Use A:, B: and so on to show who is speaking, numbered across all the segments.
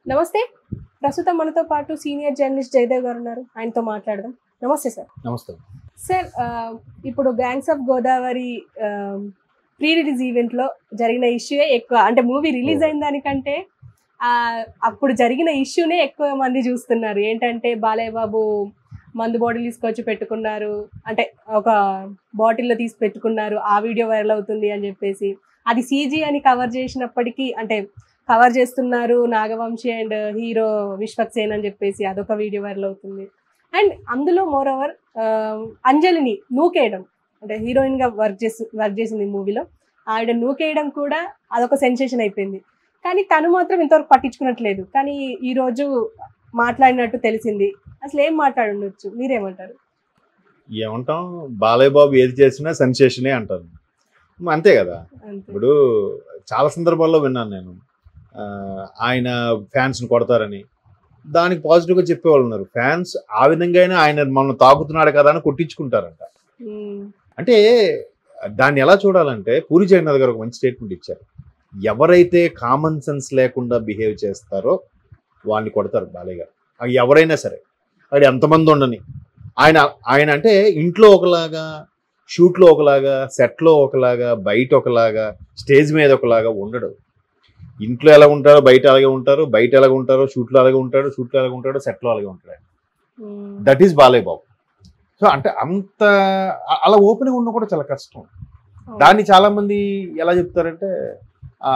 A: నమస్తే ప్రస్తుతం మనతో పాటు సీనియర్ జర్నలిస్ట్ జయదేవ్ గారు ఉన్నారు ఆయనతో మాట్లాడదాం నమస్తే సార్
B: నమస్తే
A: సార్ ఆ, ఇప్పుడు gangs of Godavari pre release event లో జరిగిన ఇష్యూయే ఎక్కువ అంటే మూవీ రిలీజ్ అయిన దానికంటే ఆ, అప్పుడు జరిగిన ఇష్యూనే ఎక్కువ మంది చూస్తున్నారు ఏంటంటే బాలయ్య బాబు మందు బాటిల్ తీసుకొచ్చి పెట్టుకున్నారు అంటే ఒక బాటిల్లో తీసి పెట్టుకున్నారు ఆ వీడియో వైరల్ అవుతుంది అని చెప్పేసి అది సీజీ అని కవర్ చేసినప్పటికీ అంటే కవర్ చేస్తున్నారు నాగవంశి అండ్ హీరో విశ్వక్ సేన్ అని చెప్పేసి అదొక వీడియో వైరల్ అవుతుంది అండ్ అందులో మోర్ ఓవర్ అంజలిని నూకేయడం అంటే హీరోయిన్ గా వర్క్ చేసి వర్క్ చేసింది మూవీలో ఆవిడ నూకేయడం కూడా అదొక సెన్సేషన్ అయిపోయింది కానీ తను మాత్రం ఇంతవరకు పట్టించుకున్నట్లేదు కానీ ఈ రోజు మాట్లాడినట్టు తెలిసింది అసలు ఏం మాట్లాడుండొచ్చు మీరేమంటారు
B: ఏమంటాం బాలయ్య బాబు ఏది చేసినా సెన్సేషనే అంటారు అంతే కదా
A: అంతే
B: ఇప్పుడు చాలా సందర్భాల్లో విన్నాను నేను ఆ, ఆయన ఫ్యాన్స్ని కొడతారని దానికి పాజిటివ్గా చెప్పేవాళ్ళు ఉన్నారు ఫ్యాన్స్ ఆ విధంగా అయినా ఆయన మనం తాకుతున్నాడు కదా అని కొట్టించుకుంటారంట
A: ఉమ్,
B: అంటే దాన్ని ఎలా చూడాలంటే పూరి జగన్నాథ్ గారు ఒక మంచి స్టేట్మెంట్ ఇచ్చారు ఎవరైతే కామన్ సెన్స్ లేకుండా బిహేవ్ చేస్తారో వాళ్ళని కొడతారు బాలయ్య గారు అది ఎవరైనా సరే అది ఎంతమంది ఉండని ఆయన ఆయన అంటే ఇంట్లో ఒకలాగా షూట్లో ఒకలాగా సెట్లో ఒకలాగా బయట ఒకలాగా స్టేజ్ మీద ఒకలాగా ఉండడు ఇంట్లో ఎలా ఉంటారో బయట అలాగే ఉంటారు బయట ఎలాగ ఉంటారో షూట్లో అలాగే ఉంటాడు షూట్లో అలాగే ఉంటాడు సెట్లో అలాగే ఉంటాడు
A: um,
B: that is Balayya Babu so అంటే అంత అ- అలా ఓపెన్గా ఉండడం కూడా చాలా కష్టం దాన్ని చాలా మంది ఎలా చెప్తారంటే ఆ,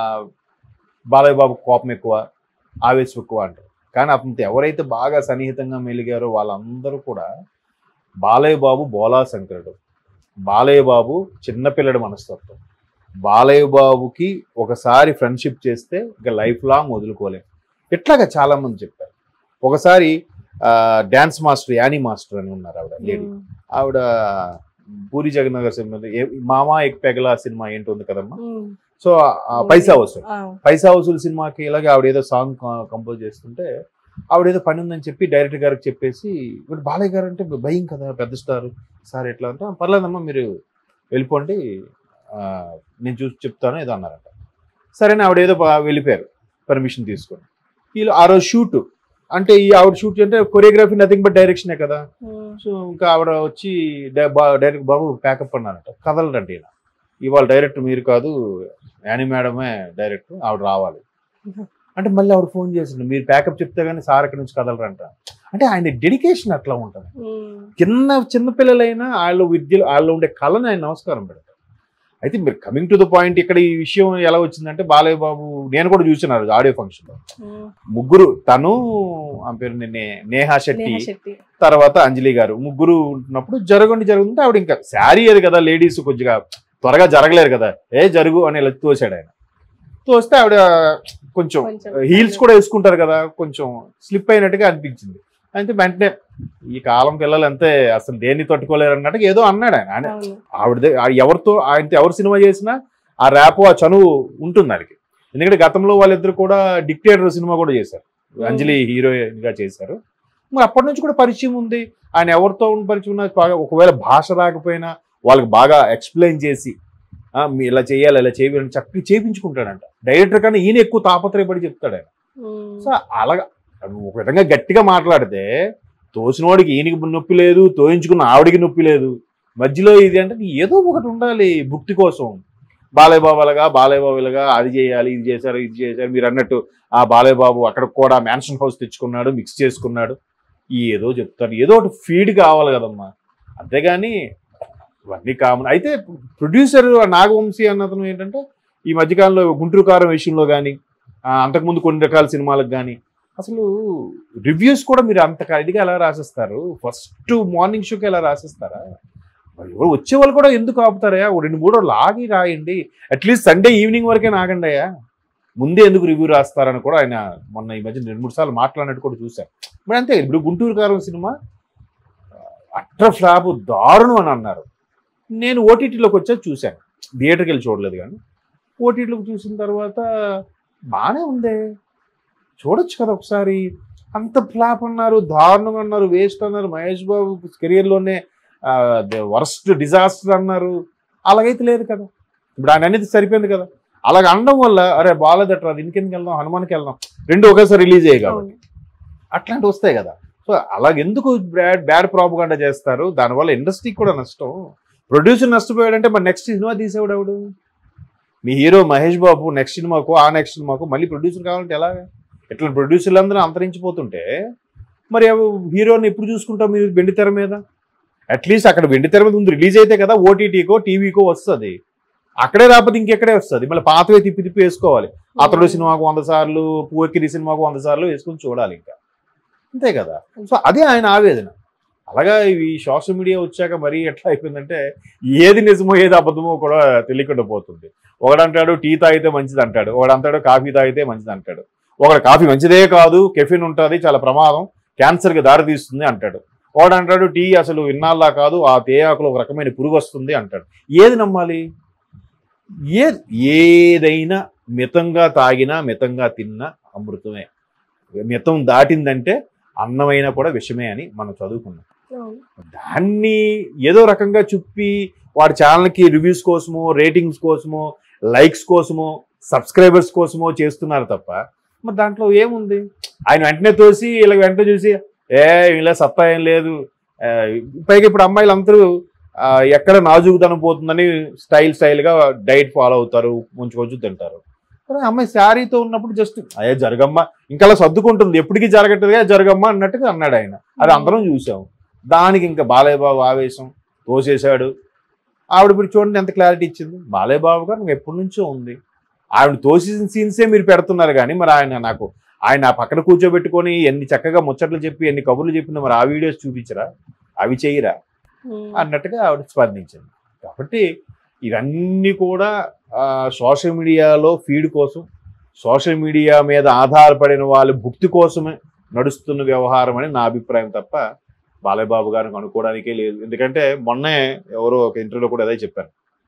B: బాలయ్య బాబు కోపం ఎక్కువ ఆవేశం ఎక్కువ అంటారు కానీ అతనితో ఎవరైతే బాగా సన్నిహితంగా మెలిగారో వాళ్ళందరూ కూడా బాలయ్య బాబు బోలా శంకరుడు బాలయ్య బాబు చిన్నపిల్లడి మనస్తత్వం బాలయ్య బాబుకి ఒకసారి ఫ్రెండ్షిప్ చేస్తే ఇక లైఫ్ లాంగ్ వదులుకోలేం ఇట్లాగా చాలా మంది చెప్పారు ఒకసారి డ్యాన్స్ మాస్టర్ యానీ మాస్టర్ అని ఉన్నారు ఆవిడ లేడీ
A: ఉమ్,
B: ఆవిడ పూరి జగన్నాథ్ గారి సినిమా ఏ- మామా ఎక్ పెగలా సినిమా ఏంటి ఉంది కదమ్మా
A: ఉమ్,
B: సో ఆ పైసా వసూలు
A: ఆ,
B: పైసా వసూలు సినిమాకి ఇలాగే ఆవిడ ఏదో సాంగ్ కంపోజ్ చేస్తుంటే ఆవిడ ఏదో పని ఉందని చెప్పి డైరెక్టర్ గారికి చెప్పేసి ఇప్పుడు బాలయ్య గారు అంటే భయం కదా పెద్ద స్టార్ సార్ ఎట్లా అంటే "ఆ, పర్లేదమ్మా మీరు వెళ్ళిపోండి ఆ, నేను చూసి చెప్తాను ఏదో అన్నారంట సరేనా ఆవిడ ఏదో బా- వెళ్ళిపోయారు పర్మిషన్ తీసుకొని వీళ్ళు ఆ రోజు షూట్ అంటే ఈ ఆవిడ షూట్ అంటే కొరియోగ్రఫీ నథింగ్ బట్ డైరెక్షనే కదా
A: ఉమ్,
B: సో ఇంకా ఆవిడ వచ్చి డై- బా- డైరెక్ట్ బాబు ప్యాకప్ అన్నారట కదలరండి ఈయన ఇవాళ డైరెక్ట్ మీరు కాదు యానీ మేడమే డైరెక్ట్ ఆవిడ రావాలి అంటే మళ్ళీ ఆవిడ ఫోన్ చేసిండు మీరు ప్యాకప్ చెప్తే కానీ సార్ అక్కడి నుంచి కదలరంట అంటే ఆయన డెడికేషన్ అట్లా ఉంటుంది
A: ఉమ్,
B: చిన్న చిన్న పిల్లలైనా వాళ్ళు విద్యలో వాళ్ళు ఉండే కళని ఆయన నమస్కారం పెడతారు అయితే మీరు కమింగ్ టు ద పాయింట్ ఇక్కడ ఈ విషయం ఎలా వచ్చిందంటే బాలయ్య బాబు నేను కూడా చూసిన ఆడియో ఫంక్షన్లో
A: ఉమ్,
B: ముగ్గురు తను ఆ పేరు నే నేహా శెట్టి
A: నేహా శెట్టి
B: తర్వాత అంజలి గారు ముగ్గురు ఉంటున్నప్పుడు జరగండి జరుగుతుంటే ఆవిడ ఇంకా శారీ అది కదా లేడీస్ కొద్దిగా త్వరగా జరగలేరు కదా ఏ జరుగు అని ఇలా తోసాడు ఆయన తోస్తే ఆవిడ కొంచెం
A: కొంచెం
B: హీల్స్ కూడా వేసుకుంటారు కదా కొంచెం స్లిప్ అయినట్టుగా అనిపించింది అయితే వెంటనే ఈ కాలం పిల్లలు అంతే అసలు దేన్ని తట్టుకోలేరు అన్నట్టుగా ఏదో అన్నాడు ఆయన ఆయన
A: అవును
B: ఆవిడ ఎవరితో ఆయనతో ఎవరు సినిమా చేసినా ఆ ర్యాప్ ఆ చనువు ఉంటుంది ఆయనకి ఎందుకంటే గతంలో వాళ్ళిద్దరు కూడా డిక్టేటర్ సినిమా కూడా చేశారు అంజలి హీరోయిన్ గా చేశారు మరి అప్పటి నుంచి కూడా పరిచయం ఉంది ఆయన ఎవరితో ఉన్న పరిచయం ఉన్నా బాగా ఒకవేళ భాష రాకపోయినా వాళ్ళకి బాగా ఎక్స్ప్లెయిన్ చేసి ఆ, మీ ఇలా చేయాలి ఇలా చేయాలని చక్కగా చేయించుకుంటాడంట డైరెక్టర్ కన్నా ఈయన ఎక్కువ తాపత్రయపడి చెప్తాడు ఆయన
A: ఉమ్,
B: సో అలాగా ఒక విధంగా గట్టిగా మాట్లాడితే తోసినవాడికి ఈయనకి నొప్పి లేదు తోయించుకున్న ఆవిడికి నొప్పి లేదు మధ్యలో ఇది అంటే ఏదో ఒకటి ఉండాలి భుక్తి కోసం బాలయ్య బాబు అలాగా బాలయ్య బాబు ఇలాగా అది చేయాలి ఇది చేశారు ఇది చేశారు మీరు అన్నట్టు ఆ బాలయ్య బాబు అక్కడ కూడా మ్యాన్షన్ హౌస్ తెచ్చుకున్నాడు మిక్స్ చేసుకున్నాడు ఈ ఏదో చెప్తాను ఏదో ఒకటి ఫీడ్ కావాలి కదమ్మా అంతేగాని ఇవన్నీ కామన్ అయితే ప్రొడ్యూసర్ నాగవంశీ అన్నతను ఏంటంటే ఈ మధ్యకాలంలో గుంటూరు కారం విషయంలో కానీ అంతకుముందు కొన్ని రకాల సినిమాలకు కానీ అసలు రివ్యూస్ కూడా మీరు అంత ఇదిగా ఎలా రాసేస్తారు ఫస్ట్ మార్నింగ్ షోకి ఎలా రాసేస్తారా మరి ఎవరు వచ్చే వాళ్ళు కూడా ఎందుకు ఆపుతారయ్యా ఓ రెండు మూడు రోజులు ఆగి రాయండి అట్లీస్ట్ సండే ఈవినింగ్ వరకే ఆగండి అయ్యా ముందే ఎందుకు రివ్యూ రాస్తారని కూడా ఆయన మొన్న ఈ మధ్య రెండు మూడు సార్లు మాట్లాడినట్టు కూడా చూశాను మరి అంతే ఇప్పుడు గుంటూరు కారం సినిమా అట్ర ఫ్లాప్ దారుణం అని అన్నారు నేను ఓటీటీలోకి వచ్చా చూశాను థియేటర్కి వెళ్ళి చూడలేదు కానీ ఓటీటీలోకి చూసిన తర్వాత బాగానే ఉందే చూడొచ్చు కదా ఒకసారి అంత ఫ్లాప్ అన్నారు దారుణంగా అన్నారు వేస్ట్ అన్నారు మహేష్ బాబు కెరియర్లోనే వర్స్ట్ డిజాస్టర్ అన్నారు అలాగైతే లేదు కదా ఇప్పుడు ఆయన అనేది సరిపోయింది కదా అలాగ అనడం వల్ల అరే బాగాలేదట్రా దీనికి ఎందుకు వెళ్దాం హనుమాన్కి వెళ్దాం రెండు ఒకేసారి రిలీజ్ అయ్యాయి కాబట్టి
A: అవును.
B: అట్లాంటివి వస్తాయి కదా సో అలాగ ఎందుకు బ్యాడ్ బ్యాడ్ ప్రాపగాండా చేస్తారు దానివల్ల ఇండస్ట్రీకి కూడా నష్టం ప్రొడ్యూసర్ నష్టపోయాడంటే మరి నెక్స్ట్ సినిమా తీసేవాడు ఎవడు మీ హీరో మహేష్ బాబు నెక్స్ట్ సినిమాకు ఆ నెక్స్ట్ సినిమాకు మళ్ళీ ప్రొడ్యూసర్ కావాలంటే ఎలాగా ఇట్లా ప్రొడ్యూసర్లు అందరూ అంతరించిపోతుంటే మరి హీరోని ఎప్పుడు చూసుకుంటాం మీరు వెండి తెర మీద అట్లీస్ట్ అక్కడ వెండి తెర మీద ముందు రిలీజ్ అయితే కదా ఓటీటీకో టీవీకో వస్తుంది అక్కడే రాకపోతే ఇంకెక్కడే వస్తుంది మళ్ళీ పాతవే తిప్పి తిప్పి వేసుకోవాలి అతడు సినిమాకు వంద సార్లు పువ్వెక్కిరి సినిమాకు వంద సార్లు వేసుకుని చూడాలి ఇంకా అంతే కదా సో అదే ఆయన ఆవేదన అలాగా ఈ సోషల్ మీడియా వచ్చాక మరీ ఎట్లా అయిపోయిందంటే ఏది నిజమో ఏది అబద్ధమో కూడా తెలియకుండా పోతుంది ఒకడంటాడు టీ తాగితే మంచిది అంటాడు ఒకడు అంటాడు కాఫీ తాగితే మంచిది అంటాడు ఒకడు కాఫీ మంచిదే కాదు కెఫిన్ ఉంటుంది చాలా ప్రమాదం క్యాన్సర్కి దారి తీస్తుంది అంటాడు ఒకడు అంటాడు టీ అసలు ఇన్నాళ్ళ కాదు ఆ తేయాకులో ఒక రకమైన పురుగు వస్తుంది అంటాడు ఏది నమ్మాలి ఏ ఏదైనా మితంగా తాగినా మితంగా తిన్నా అమృతమే మితం దాటిందంటే అన్నమైనా కూడా విషమే అని మనం చదువుకున్నాం
A: అవును.
B: దాన్ని ఏదో రకంగా చుప్పి వాడి ఛానల్కి రివ్యూస్ కోసమో రేటింగ్స్ కోసమో లైక్స్ కోసమో సబ్స్క్రైబర్స్ కోసమో చేస్తున్నారు తప్ప మరి దాంట్లో ఏముంది ఆయన వెంటనే తోసి ఇలా వెంటనే చూసి ఏ ఇలా సత్తా ఏం లేదు ఆ, పైగా ఇప్పుడు అమ్మాయిలు అందరూ ఆ, ఎక్కడ నాజుకుతనం పోతుందని స్టైల్ స్టైల్గా డైట్ ఫాలో అవుతారు కొంచెం కొంచెం తింటారు కానీ అమ్మాయి శారీతో ఉన్నప్పుడు జస్ట్ అయ్యే జరగమ్మా ఇంకా అలా సర్దుకుంటుంది ఎప్పటికీ జరగట్టుగా జరగమ్మా అన్నట్టుగా అన్నాడు ఆయన అది అందరం చూసాం దానికి ఇంకా బాలయ్య బాబు ఆవేశం తోసేశాడు ఆవిడ ఇప్పుడు చూడండి ఎంత క్లారిటీ ఇచ్చింది బాలయ్య బాబు గారు నాకు ఎప్పటి నుంచో ఉంది ఆవిడ తోసేసిన సీన్సే మీరు పెడుతున్నారు కానీ మరి ఆయన నాకు ఆయన ఆ పక్కన కూర్చోబెట్టుకొని ఎన్ని చక్కగా ముచ్చట్లు చెప్పి ఎన్ని కబుర్లు చెప్పినా మరి ఆ వీడియోస్ చూపించరా అవి చేయరా
A: ఉమ్.
B: అన్నట్టుగా ఆవిడ స్పందించింది కాబట్టి ఇవన్నీ కూడా సోషల్ మీడియాలో ఫీడ్ కోసం సోషల్ మీడియా మీద ఆధారపడిన వాళ్ళ భుక్తి కోసమే నడుస్తున్న వ్యవహారం అని నా అభిప్రాయం తప్ప బాలయ్య బాబు గారికి అనుకోవడానికే లేదు ఎందుకంటే మొన్నే ఎవరో ఒక ఇంటర్వ్యూలో కూడా అదే చెప్పారు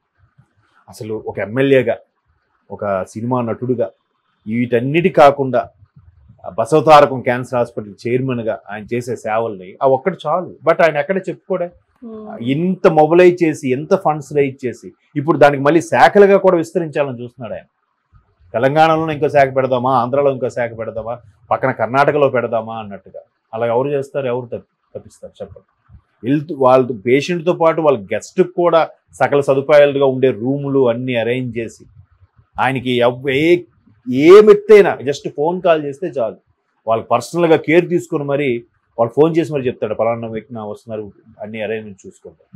B: అసలు ఒక ఎమ్మెల్యేగా ఒక సినిమా నటుడుగా వీటన్నిటి కాకుండా ఆ బసవతారకం క్యాన్సర్ హాస్పిటల్ చైర్మన్గా ఆయన చేసే సేవల్ని ఆ ఒక్కటి చాలు బట్ ఆయన ఎక్కడ చెప్పుకోడే
A: ఉమ్.
B: ఎంత మొబిలైజ్ చేసి ఎంత ఫండ్స్ రైజ్ చేసి ఇప్పుడు దానికి మళ్ళీ శాఖలుగా కూడా విస్తరించాలని చూస్తున్నాడు ఆయన తెలంగాణలో ఇంకో శాఖ పెడదామా ఆంధ్రాలో ఇంకో శాఖ పెడదామా పక్కన కర్ణాటకలో పెడదామా అన్నట్టుగా అలా ఎవరు చేస్తారు ఎవరు తప్పి తప్పిస్తారు చెప్పండి హెల్త్ వాళ్ళ పేషెంట్తో పాటు వాళ్ళ గెస్ట్కి కూడా సకల సదుపాయాలుగా ఉండే రూములు అన్నీ అరేంజ్ చేసి ఆయనకి ఎవ్- ఏ ఏమెత్తైనా జస్ట్ ఫోన్ కాల్ చేస్తే చాలు వాళ్ళు పర్సనల్గా కేర్ తీసుకుని మరి వాళ్ళు ఫోన్ చేసి మరి చెప్తాడు పలానా వ్యక్తి నా వస్తున్నారు అన్ని అరేంజ్మెంట్ చూసుకుంటారు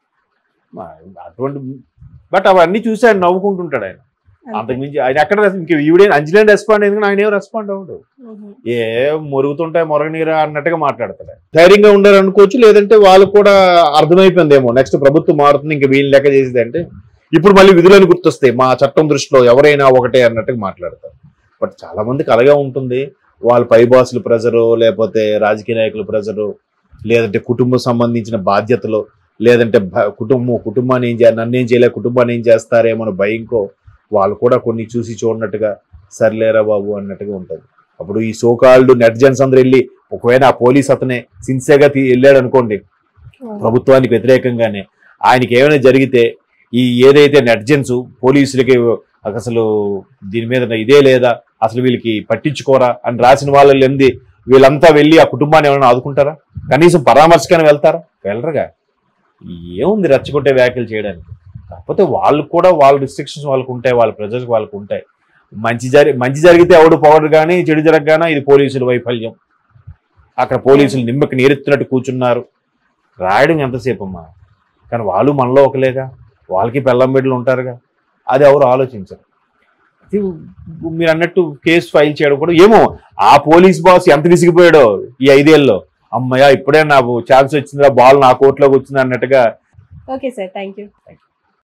B: మా- అటువంటి బట్ అవన్నీ చూసి ఆయన నవ్వుకుంటుంటాడు ఆయన
A: అంతే.
B: అంతకుమించి ఆయన ఎక్కడ రెస్- ఇంక ఈవిడే అంజలి రెస్పాండ్ ఎందుకంటే ఆయన ఏం రెస్పాండ్ అవ్వడు
A: ఉహు.
B: ఏ మురుగుతుంటాయి మొరగనీరా అన్నట్టుగా మాట్లాడతాడు ధైర్యంగా ఉండారు అనుకోవచ్చు లేదంటే వాళ్ళకు కూడా అర్థమైపోయిందేమో నెక్స్ట్ ప్రభుత్వం మారుతుంది ఇంకా వీళ్ళు లెక్క చేసేది అంటే ఇప్పుడు మళ్ళీ విధులను గుర్తొస్తాయి మా చట్టం దృష్టిలో ఎవరైనా ఒకటే అన్నట్టుగా మాట్లాడతారు బట్ చాలా మందికి అలాగే ఉంటుంది వాళ్ళ పై బాసుల ప్రెజరు లేకపోతే రాజకీయ నాయకుల ప్రెజరు లేదంటే కుటుంబం సంబంధించిన బాధ్యతలు లేదంటే భ- కుటుంబం కుటుంబాన్ని ఏం చేయాలి నన్ను ఏం చేయలే కుటుంబాన్ని ఏం చేస్తారేమో అని భయంకో వాళ్ళు కూడా కొన్ని చూసి చూడనట్టుగా సర్లేరా బాబు అన్నట్టుగా ఉంటుంది అప్పుడు ఈ సోకాల్డ్ నెట్ జన్స్ అందరూ వెళ్ళి ఒకవేళ ఆ పోలీస్ అతనే సిన్సియర్గా వెళ్ళాడు అనుకోండి ప్రభుత్వానికి వ్యతిరేకంగానే ఆయనకి ఏమైనా జరిగితే ఈ ఏదైతే నెట్జెన్స్ పోలీసులకి అసలు దీని మీద ఇదే లేదా అసలు వీళ్ళకి పట్టించుకోరా అని రాసిన వాళ్ళు ఎంది వీళ్ళంతా వెళ్ళి ఆ కుటుంబాన్ని ఏమైనా ఆదుకుంటారా కనీసం పరామర్శకైనా వెళ్తారా వెళ్ళరుగా ఏముంది రెచ్చగొట్టే వ్యాఖ్యలు చేయడానికి కాకపోతే వాళ్ళు కూడా వాళ్ళ రిస్ట్రిక్షన్స్ వాళ్ళకు ఉంటాయి వాళ్ళ ప్రజలకు వాళ్ళకు ఉంటాయి మంచి జరి మంచి జరిగితే ఎవడు పొగడు కానీ చెడు జరగగానే ఇది పోలీసుల వైఫల్యం అక్కడ పోలీసులు నిమ్మకి నీరెత్తినట్టు కూర్చున్నారు రాయడం ఎంతసేపు అమ్మా కానీ వాళ్ళు మనలో ఒకలేగా వాళ్ళకి పెళ్ళం బిడ్డలు ఉంటారుగా అది ఎవరు ఆలోచించరు అది మీరు అన్నట్టు కేసు ఫైల్ చేయడం కూడా ఏమో ఆ పోలీస్ బాస్ ఎంత విసిగిపోయాడో ఈ ఐదేళ్ళలో అమ్మయ్య ఇప్పుడే నాకు ఛాన్స్ వచ్చిందా బాల్ నా కోర్టులోకి వచ్చింది అన్నట్టుగా
A: ఓకే సార్ థ్యాంక్ యూ